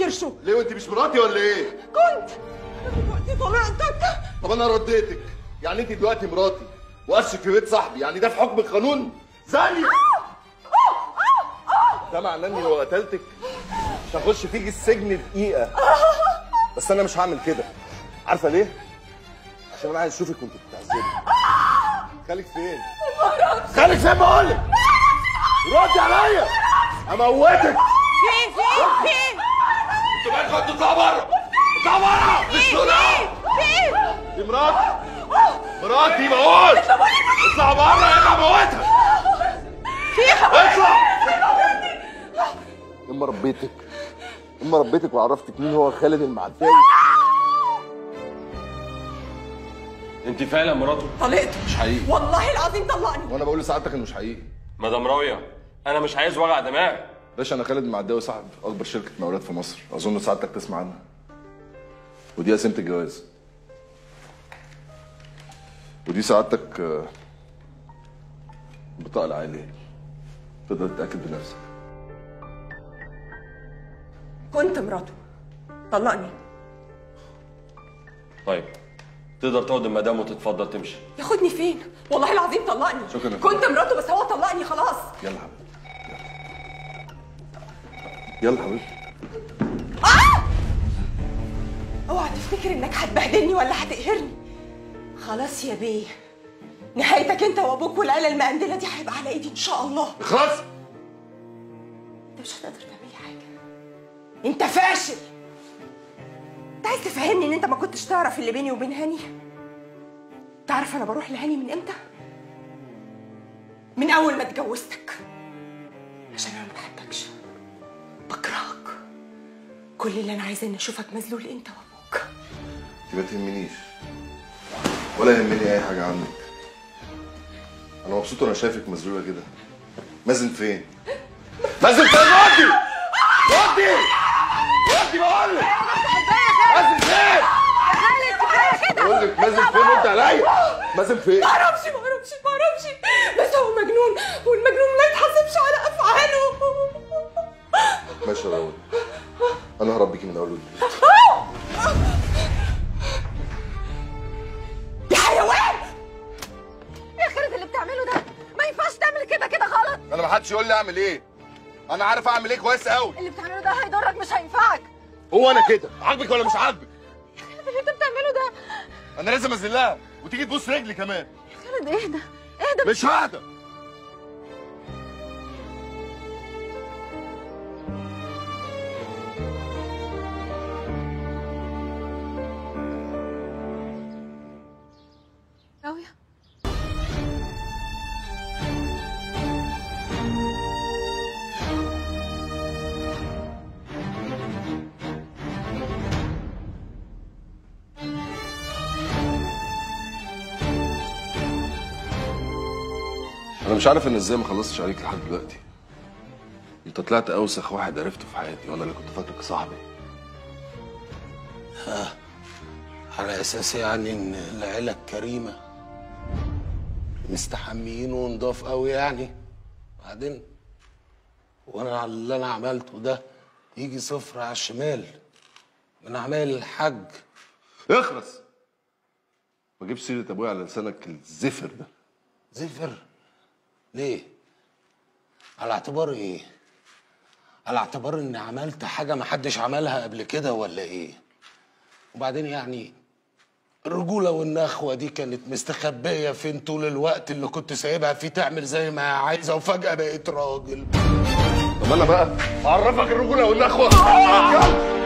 كرشه ليه وانت مش مراتي ولا ايه كنت دلوقتي طلعتك طب انا رديتك يعني انت دلوقتي مراتي وقشك في بيت صاحبي يعني ده في حكم القانون زاني ده معناه اني لو قتلتك مش هخش فيك السجن دقيقه بس انا مش هعمل كده عارفه ليه عشان انا عايز اشوفك وانت بتعذبي خالك فين خالك فين بقول لك ردي عليا اموتك في في في انتوا بقى كنتوا تطلعوا بره اطلعوا بره مش هنا في دي مراتي مراتي بقول اطلعوا بره يا هموتها اطلع اما ربيتك اما ربيتك وعرفتك مين هو خالد المعداوي انت فعلا مراته طلقته مش حقيقي والله العظيم طلقني وانا بقول لسعادتك انه مش حقيقي مدام راويه انا مش عايز وجع دماغ باشا انا خالد المعداوي صاحب اكبر شركه مقاولات في مصر اظن سعادتك تسمع عنها ودي قسيمه الجواز ودي سعادتك آه، البطاقه العائليه تقدر تتاكد بنفسك كنت مراته طلقني طيب تقدر تاخد المدام وتتفضل تمشي ياخدني فين والله العظيم طلقني شكراً. كنت مراته بس هو طلقني خلاص يلا حبيبي يلا حبيبي اوعى تفتكر انك هتبهدلني ولا هتقهرني خلاص يا بيه نهايتك انت وابوك والعيله المقندله دي هيبقى على ايدي ان شاء الله خلاص انت مش هتقدر تعمل لي حاجه انت فاشل انت عايز تفهمني ان انت ما كنتش تعرف اللي بيني وبين هاني تعرف انا بروح لهاني من امتى من اول ما اتجوزتك عشان انا ما بحبكش بكرهك كل اللي انا عايزاه اني اشوفك مذلول انت وابوك انت ما تهمنيش ولا يهمني اي حاجه عنك انا مبسوط وانا شايفك مذلوله كده مازن فين مازن فين ردي ردي ردي بقول لك مازن فين بقول لك مازن فين رد عليا مازن فين ما اعرفش ما اعرفش ما اعرفش بس هو مجنون والمجنون ما يتحاسبش على افعاله ماشي يا راوي انا هربيكي من اول وجديد يا حيوان ايه خيرة اللي بتعمله ده ما ينفعش تعمل كده كده غلط انا ما حدش يقول لي اعمل ايه انا عارف اعمل ايه كويس قوي اللي بتعمله ده هيضرك مش هينفعك هو انا كده عاجبك ولا مش عاجبك اللي انت بتعمله ده انا لازم انزلها وتيجي تبوس رجلي كمان خالد اهدى اهدى مش ههدى راوية انا مش عارف ان ازاي ما خلصتش عليك لحد دلوقتي انت طلعت اوسخ واحد عرفته في حياتي وانا اللي كنت فاكرك صاحبي على اساس يعني ان العيله الكريمه مستحميين ونضاف قوي يعني بعدين وانا على اللي انا عملته ده يجي صفر على الشمال من اعمال الحج اخرس ما جيبش سيره ابويا على لسانك الزفر ده زفر ليه على اعتبار ايه على اعتبار اني عملت حاجه ما حدش عملها قبل كده ولا ايه وبعدين يعني الرجوله والنخوه دي كانت مستخبيه فين طول الوقت اللي كنت سايبها فيه تعمل زي ما هي عايزه وفجاه بقيت راجل طب انا بقى اعرفك الرجوله والنخوه يلا